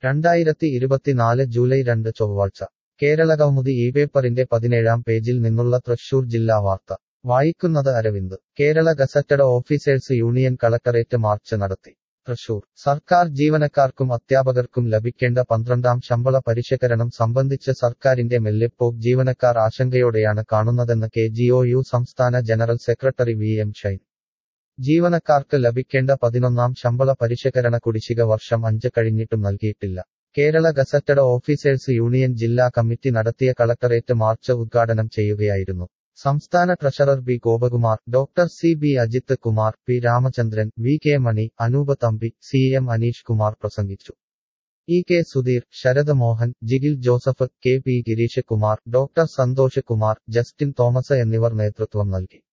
രണ്ടായിരത്തി ഇരുപത്തിനാല് ജൂലൈ രണ്ട് ചൊവ്വാഴ്ച കേരളകൗമുദി ഈ പേപ്പറിന്റെ പതിനേഴാം പേജിൽ നിന്നുള്ള തൃശൂർ ജില്ലാ വാർത്ത വായിക്കുന്നത് Aravind Kerala gazetted officers union collectorate march നടത്തി തൃശൂർ സർക്കാർ ജീവനക്കാർക്കും അധ്യാപകർക്കും ലഭിക്കേണ്ട പന്ത്രണ്ടാം ശമ്പള പരിഷ്കരണം സംബന്ധിച്ച് സർക്കാരിന്റെ മെല്ലെപ്പോക്ക് ജീവനക്കാർ ആശങ്കയോടെയാണ് കാണുന്നതെന്ന് കെ ജിഒയു സംസ്ഥാന general secretary V M Shine ജീവനക്കാർക്ക് ലഭിക്കേണ്ട പതിനൊന്നാം ശമ്പള പരിഷ്കരണ കുടിശ്ശിക വർഷം അഞ്ച് കഴിഞ്ഞിട്ടും നൽകിയിട്ടില്ല കേരള ഗസറ്റഡ് ഓഫീസേഴ്സ് യൂണിയൻ ജില്ലാ കമ്മിറ്റി നടത്തിയ കളക്ടറേറ്റ് മാർച്ച് ഉദ്ഘാടനം ചെയ്യുകയായിരുന്നു സംസ്ഥാന treasurer B Gopakumar doctor C B Ajith Kumar P Ramachandran V K Mani Anoop Thampi C M Aneesh Kumar പ്രസംഗിച്ചു E K Sudheer Sarath Mohan Jigil Joseph K P Gireesh Kumar doctor Santhosh Kumar Justin Thomas എന്നിവർ നേതൃത്വം നൽകി